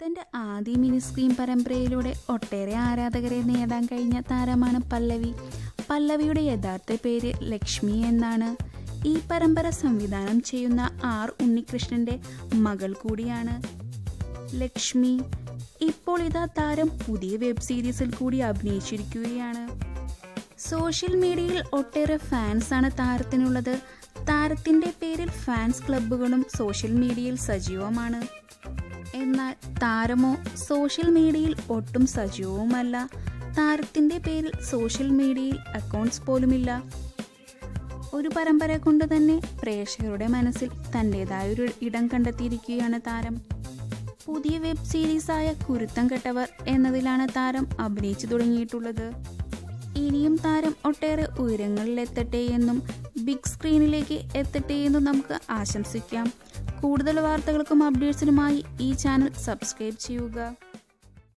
തന്റെ ആദ്യ mini screen പരമ്പരയിലൂടെ ഒട്ടേറെ ആരാധകരെ നേടാൻ കഴിഞ്ഞ താരമാണ് പല്ലവി പല്ലവിയുടെ യഥാർത്ഥ പേര് ലക്ഷ്മി എന്നാണ് ഈ പരമ്പര സംവിധാനം ചെയ്യുന്ന ആർ ഉണ്ണികൃഷ്ണന്റെ മകൾ കൂടിയാണ് ലക്ഷ്മി ഇപ്പോൾ ഇതാ താരം പുതിയ വെബ് സീരീസിൽ കൂടി അഭിനയിച്ചിരിക്കുകയാണ് സോഷ്യൽ മീഡിയയിൽ ഒട്ടേറെ ഫാൻസാണ് താരത്തിനുള്ളത് താരത്തിന്റെ പേരിൽ ഫാൻസ് ക്ലബ്ബുകളും സോഷ്യൽ മീഡിയയിൽ സജീവമാണ് എന്നാൽ താരമോ സോഷ്യൽ മീഡിയയിൽ ഒട്ടും സജീവവുമല്ല താരത്തിന്റെ പേരിൽ സോഷ്യൽ മീഡിയയിൽ അക്കൗണ്ട്സ് പോലുമില്ല ഒരു പരമ്പര കൊണ്ട് തന്നെ പ്രേക്ഷകരുടെ മനസ്സിൽ തൻ്റെതായൊരു ഇടം കണ്ടെത്തിയിരിക്കുകയാണ് താരം പുതിയ വെബ് സീരീസായ കുരുത്തം കെട്ടവർ എന്നതിലാണ് താരം അഭിനയിച്ചു തുടങ്ങിയിട്ടുള്ളത് ഇനിയും താരം ഒട്ടേറെ ഉയരങ്ങളിലെത്തട്ടെ എന്നും ബിഗ് സ്ക്രീനിലേക്ക് എത്തട്ടെ എന്നും നമുക്ക് ആശംസിക്കാം കൂടുതൽ വാർത്തകൾക്കും അപ്ഡേറ്റ്സിനുമായി ഈ ചാനൽ സബ്സ്ക്രൈബ് ചെയ്യുക